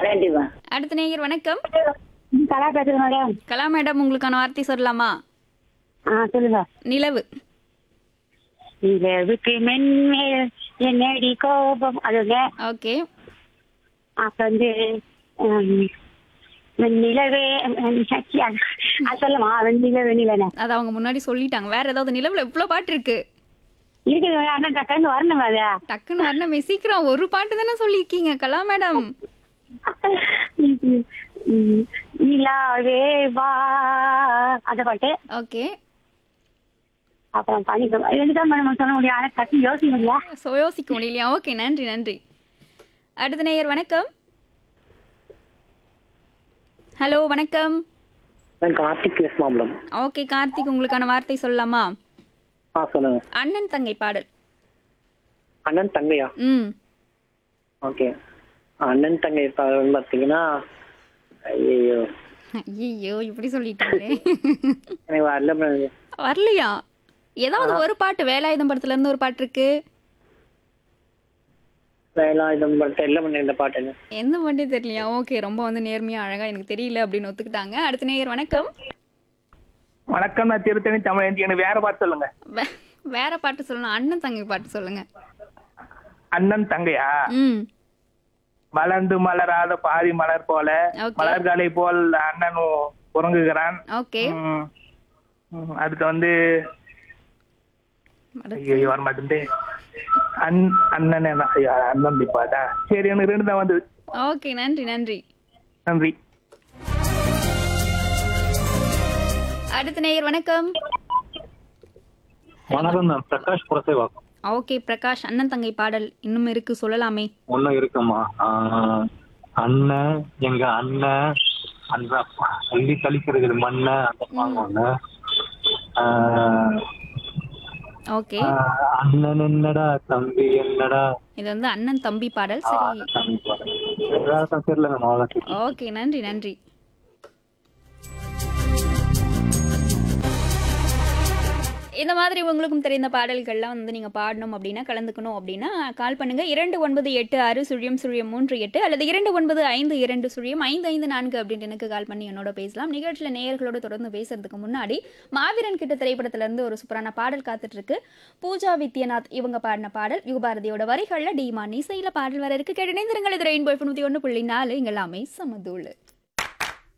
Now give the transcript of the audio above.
கண்டிப்பா அடுத்த நேயர் வணக்கம் கலா பேசுறேன் மேடம் கலா மேடம் உங்களுக்கான வார்த்தை சொல்லலாமா ஆ சொல்லுங்க நிலவு நிலவுக்கு மென்மேல் என்னடி கோபம் அதுங்க ஓகே அப்புறம் வந்து ஹம், வெண்ணிலவே சச்சி, அது அது சொல்லுமா வெண்ணில வெண்ணிலனே அது அவங்க முன்னாடி சொல்லிட்டாங்க வேற ஏதாவது நிலவுல இவ்வளவு பாட்டு இருக்கு இருக்குது ஆனா டக்குன்னு வரணும் அது டக்குன்னு வரணுமே சீக்கிரம் ஒரு பாட்டு தானே சொல்லியிருக்கீங்க கலா மேடம் ம், நிலாவே வா அந்த பாட்டு ஓகே அப்புறம் பனி ரெண்டு தான் மேடம் சொல்ல முடியும் ஆனா டக்கு யோசிக்க முடியல ஸோ யோசிக்க முடியலையா ஓகே நன்றி நன்றி அடுத்த நேயர் வணக்கம் ஹலோ வணக்கம் நான் கார்த்திக் பேசுமா மேடம் ஓகே கார்த்திக் உங்களுக்கான வார்த்தை சொல்லலாமா ஆ சொல்லுங்க அண்ணன் தங்கை பாடல் அண்ணன் தங்கையா ம் ஓகே அண்ணன் தங்கை படம் பார்த்தீங்கன்னா ஐயோ ஐயோ இப்படி சொல்லிட்டாங்களே எனக்கு வரல madam. வரலையா ஏதாவது ஒரு பாட்டு வேலாயுதம் படத்துல இருந்து ஒரு பாட்டு இருக்கு வேலாயுதம் படம் தெரியல பண்ண இந்த பாட்டு என்ன எந்த பாட்டே தெரியலையா ஓகே ரொம்ப வந்து நேர்மையா அழகா எனக்கு தெரியல அப்படின்னு ஒத்துக்கிட்டாங்க அடுத்த நேயர் வணக்கம் வணக்கம் நான் திருத்தணி தமிழ் எனக்கு வேற பாட்டு சொல்லுங்க வே- வேற பாட்டு சொல்லணும் அண்ணன் தங்கை பாட்டு சொல்லுங்க அண்ணன் தங்கையா ம் மலர்ந்து மலராத பாதி மலர் போல Okay. மலர்களை போல் அண்ணன் உ- உறங்குகிறான் ஓகே ம். ம், அடுத்து வந்து ஐயோ வர மாட்டேன் அன் அண்ணன் என்ன ஐயா, அண்ணன் பாட்டா சரி எனக்கு ரெண்டு தான் வந்து ஓகே நன்றி நன்றி நன்றி அடுத்த நேயர் வணக்கம் வணக்கம் நான் பிரகாஷ் புரசேவாக்கம் ஓகே பிரகாஷ் அண்ணன் தங்கை பாடல் இன்னும் இருக்கு சொல்லலாமே ஒன்னும் இருக்குமா ஆஹ், அண்ணன் எங்க அண்ணன் அந்த அள்ளி கழிக்கிறது மண்ண அந்த பாங்க ஒண்ணு ஆஹ், ஓகே ஆஹ், அண்ணன் என்னடா தம்பி என்னடா இது வந்து அண்ணன் தம்பி பாடல் ஆஹ், சரி அந்த தம்பி பாருங்க. வேற தெரியல நம்ம அவ்வளவு ஓகே நன்றி நன்றி இந்த மாதிரி உங்களுக்கும் தெரிந்த பாடல்கள்லாம் வந்து நீங்கள் பாடணும் அப்படின்னா கலந்துக்கணும் அப்படின்னா கால் பண்ணுங்க இரண்டு ஒன்பது எட்டு ஆறு சுழியம் சுழியம் மூன்று எட்டு அல்லது இரண்டு ஒன்பது ஐந்து இரண்டு சுழியம் ஐந்து ஐந்து நான்கு அப்படின்ட்டு எனக்கு கால் பண்ணி என்னோட பேசலாம் நிகழ்ச்சியில் நேயர்களோட தொடர்ந்து பேசுறதுக்கு முன்னாடி மாவீரன் கிட்ட திரைப்படத்துல இருந்து ஒரு சூப்பரான பாடல் காத்துட்டு இருக்கு பூஜா வித்யநாத் இவங்க பாடின பாடல் யுகபாரதியோட வரிகள்ல டிமான் இசையில பாடல் வர இருக்கு கேட்டு இணைந்திருங்கள் இது ரெயின்போ தொண்ணூற்றி ஒன்று புள்ளி நாலு இங்க எல்லாமே சமதூள்